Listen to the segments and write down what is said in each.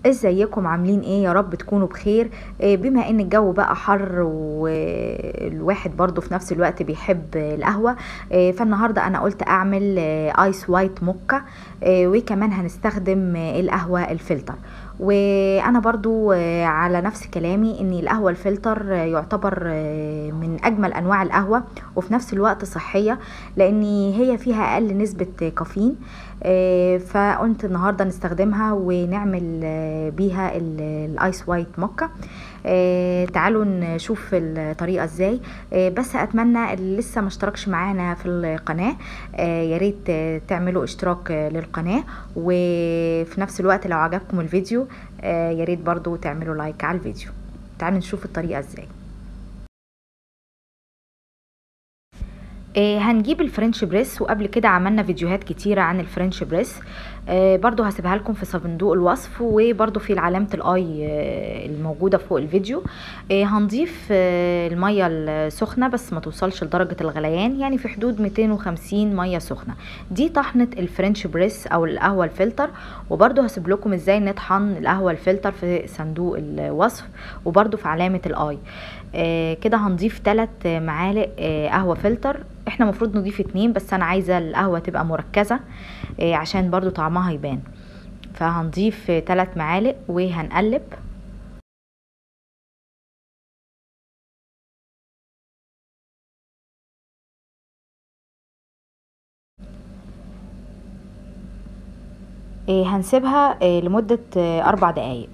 ازيكم عاملين ايه يا رب تكونوا بخير آه، بما ان الجو بقى حر والواحد برضو في نفس الوقت بيحب القهوة آه، فالنهاردة انا قلت اعمل آه، ايس وايت موكا آه، وكمان هنستخدم آه، القهوة الفلتر وانا برضو آه، على نفس كلامي ان القهوة الفلتر آه، يعتبر آه، من اجمل انواع القهوة وفي نفس الوقت صحية لان هي فيها اقل نسبة كافيين آه، فقلت النهاردة نستخدمها ونعمل آه، بيها ال- الايس وايت موكا آه، تعالوا نشوف الطريقة ازاي آه، بس اتمنى اللي لسه ما اشتركش معانا في القناة آه، يا ريت آه، تعملوا اشتراك آه، للقناة وفي نفس الوقت لو عجبكم الفيديو آه، يا ريت برضو تعملوا لايك على الفيديو تعالوا نشوف الطريقة ازاي آه، هنجيب الفرنش بريس وقبل كده عملنا فيديوهات كتيرة عن الفرنش بريس آه، برضو هسيبها لكم في صندوق الوصف وبرضو في علامة الاي آه، الموجودة فوق الفيديو آه، هنضيف آه، المية السخنة بس ما توصلش لدرجة الغليان يعني في حدود 250 مية سخنة دي طحنة الفرنش بريس او القهوة الفلتر وبرضو هسيب لكم ازاي نطحن القهوة الفلتر في صندوق الوصف وبرضو في علامة الاي آه، كده هنضيف 3 معالق آه، قهوة فلتر احنا مفروض نضيف اتنين بس انا عايزة القهوة تبقى مركزة آه، عشان برضو طعمها يبان فهنضيف 3 معالق وهنقلب آه، هنسيبها آه، لمدة آه، أربع دقايق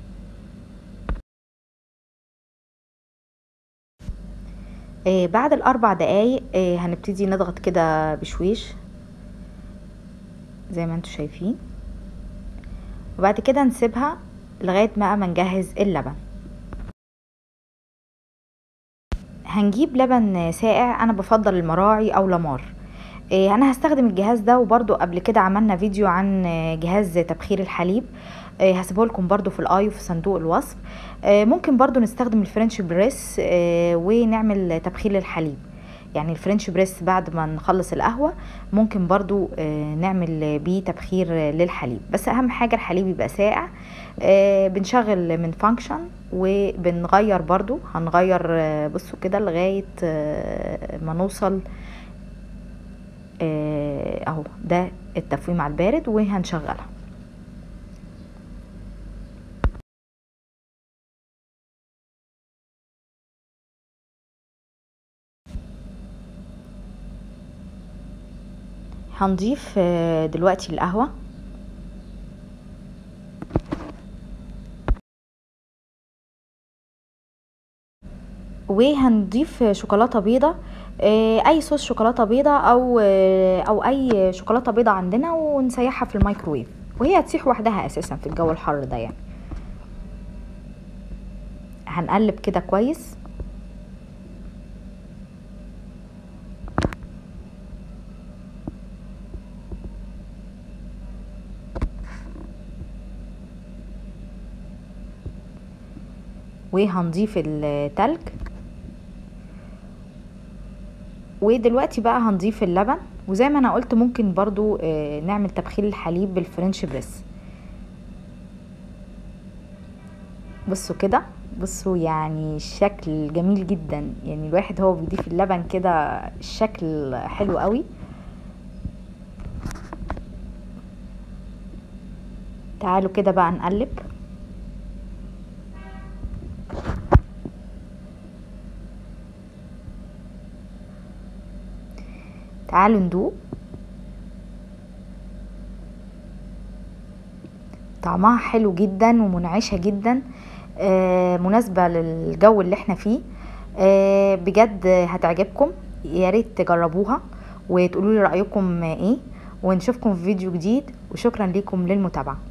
آه، بعد الأربع دقايق آه، هنبتدي نضغط كده بشويش زي ما انتوا شايفين وبعد كده نسيبها لغاية ما ما نجهز اللبن هنجيب لبن ساقع انا بفضل المراعي او لامار إيه، انا هستخدم الجهاز ده وبرضو قبل كده عملنا فيديو عن آه، جهاز تبخير الحليب آه، هسيبه لكم برضو في الاي وفي صندوق الوصف آه، ممكن برضو نستخدم الفرنش بريس آه، ونعمل تبخير الحليب يعني الفرنش بريس بعد ما نخلص القهوة ممكن برضو آه، نعمل بيه تبخير للحليب بس اهم حاجة الحليب يبقى ساقع آه، بنشغل من فانكشن وبنغير برضو هنغير آه، بصوا كده لغاية آه، ما نوصل آه، اهو ده التفويم على البارد وهنشغلها هنضيف آه، دلوقتي القهوة وهنضيف شوكولاتة بيضة آه، اي صوص شوكولاتة بيضة او آه، او اي شوكولاتة بيضة عندنا ونسيحها في الميكروويف وهي هتسيح وحدها اساسا في الجو الحر ده يعني هنقلب كده كويس وهنضيف التلج ودلوقتي بقى هنضيف اللبن وزي ما انا قلت ممكن برضو آه، نعمل تبخير الحليب بالفرنش بريس بصوا كده بصوا يعني الشكل جميل جدا يعني الواحد هو بيضيف اللبن كده الشكل حلو قوي تعالوا كده بقى نقلب تعالوا ندوق طعمها حلو جدا ومنعشة جدا آه، مناسبة للجو اللي احنا فيه آه، بجد هتعجبكم يا ريت تجربوها وتقولوا لي رأيكم ايه ونشوفكم في فيديو جديد وشكرا لكم للمتابعة